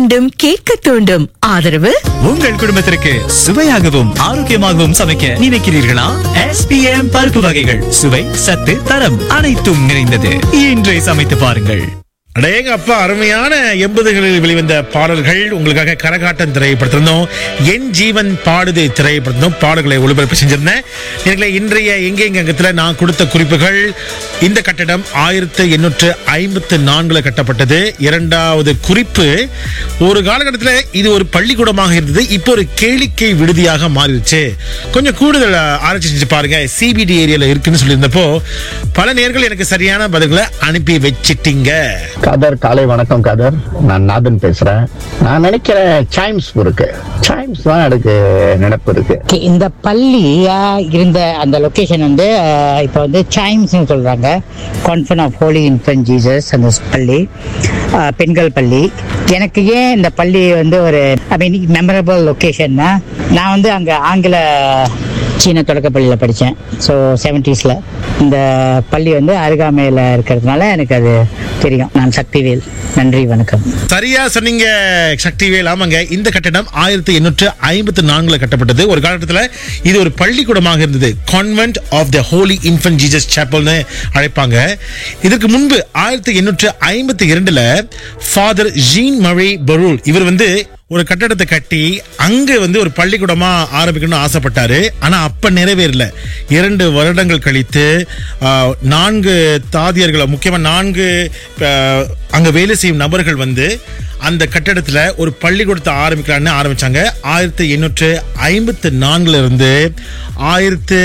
மீண்டும் கேட்க தூண்டும் ஆதரவு உங்கள் குடும்பத்திற்கு சுவையாகவும் ஆரோக்கியமாகவும் சமைக்க நினைக்கிறீர்களா எஸ்பிஎம் பருப்பு வகைகள் சுவை சத்து தரம் அனைத்தும் நிறைந்தது இன்றே சமைத்து பாருங்கள் அடேங்க அப்பா அருமையான எண்பதுகளில் வெளிவந்த பாடல்கள் உங்களுக்காக கரகாட்டம் திரைப்படத்திருந்தோம் என் ஜீவன் பாடுது திரைப்படத்திலும் பாடல்களை ஒளிபரப்பு செஞ்சிருந்தேன் நேர்களே இன்றைய எங்கே எங்க அங்கத்தில் நான் கொடுத்த குறிப்புகள் இந்த கட்டடம் ஆயிரத்து எண்ணூற்று ஐம்பத்து நான்குல கட்டப்பட்டது இரண்டாவது குறிப்பு ஒரு காலகட்டத்தில் இது ஒரு பள்ளிக்கூடமாக இருந்தது இப்போ ஒரு கேளிக்கை விடுதியாக மாறிடுச்சு கொஞ்சம் கூடுதல் ஆராய்ச்சி செஞ்சு பாருங்க சிபிடி ஏரியால இருக்குன்னு சொல்லியிருந்தப்போ பல நேர்கள் எனக்கு சரியான பதில்களை அனுப்பி வச்சிட்டீங்க கதர் காலை வணக்கம் கதர் நான் நாதன் பேசுறேன் நான் நினைக்கிறேன் சைம்ஸ் இருக்கு சைம்ஸ் தான் எனக்கு நினைப்பு இருக்கு Okay, இந்த பள்ளி ஆ, இருந்த அந்த லொகேஷன் வந்து ஆ, இப்போ வந்து சைம்ஸ்னு சொல்றாங்க convent of Holy Infant Jesus அந்த பள்ளி ஆ, பெண்கள் பள்ளி எனக்கு ஏன் இந்த பள்ளி வந்து ஒரு ஐ மீன் மெமரபிள் லொக்கேஷன்னா நான் வந்து அங்கே ஆங்கில சீன தொடக்கப்பள்ளியில் படித்தேன் ஸோ செவன்டீஸில் இந்த பள்ளி வந்து அருகாமையில் இருக்கிறதுனால எனக்கு அது தெரியும் நான் சக்திவேல் நன்றி வணக்கம் சரியா சொன்னீங்க சக்திவேல் ஆமாங்க இந்த கட்டடம் ஆயிரத்தி எண்ணூற்று ஐம்பத்தி நான்குல கட்டப்பட்டது ஒரு காலகட்டத்தில் இது ஒரு பள்ளிக்கூடமாக இருந்தது convent of the Holy Infant Jesus சாப்பல்னு அழைப்பாங்க இதற்கு முன்பு ஆயிரத்தி எண்ணூற்று ஐம்பத்தி இரண்டுல ஃபாதர் ஜீன் மழை பரூல் இவர் வந்து ஒரு கட்டடத்தை கட்டி அங்க வந்து ஒரு பள்ளிக்கூடமா ஆரம்பிக்கணும்னு ஆசைப்பட்டாரு ஆனா அப்ப நிறைவேறல இரண்டு வருடங்கள் கழித்து ஆஹ், நான்கு தாதியர்களை முக்கியமா நான்கு ஆஹ், அங்க வேலை செய்யும் நபர்கள் வந்து அந்த கட்டடத்துல ஒரு பள்ளிக்கூடத்தை ஆரம்பிக்கலாம்னு ஆரம்பிச்சாங்க ஆயிரத்தி எண்ணூற்று ஐம்பத்து நான்குல இருந்து ஆயிரத்து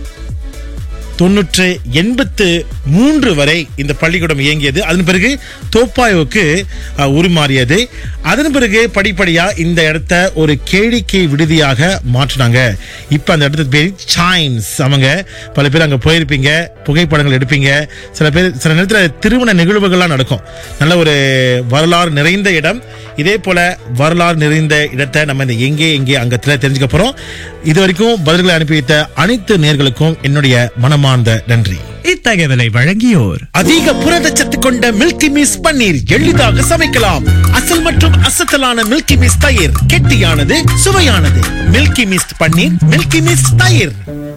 தொண்ணூற்று எண்பத்து மூன்று வரை இந்த பள்ளிக்கூடம் இயங்கியது அதன் பிறகு தோப்பாயோவுக்கு அஹ், உருமாறியது அதன் பிறகு படிப்படியா இந்த இடத்த ஒரு கேளிக்கை விடுதியாக மாற்றினாங்க இப்ப அந்த இடத்துக்கு பேர் சைம்ஸ் அவங்க பல பேர் அங்க போயிருப்பீங்க புகைப்படங்கள் எடுப்பீங்க சில பேர் சில நேரத்தில் திருமண நிகழ்வுகள்லாம் நடக்கும் நல்ல ஒரு வரலாறு நிறைந்த இடம் இதே போல வரலாறு நிறைந்த இடத்தை நம்ம இந்த எங்கே எங்கே அங்கத்துல தெரிஞ்சுக்க போறோம் இது வரைக்கும் பதில்களை அனுப்பி வைத்த அனைத்து நேர்களுக்கும் என்னுடைய மனமார்ந்த நன்றி இத்தகவலை வழங்கியோர் அதிக புரதச்சத்து கொண்ட மில்கி மிஸ் பன்னீர் எளிதாக சமைக்கலாம் அசல் மற்றும் அசத்தலான மில்கி மிஸ் தயிர் கெட்டியானது சுவையானது Milky Miss paneer Milky Miss தயிர்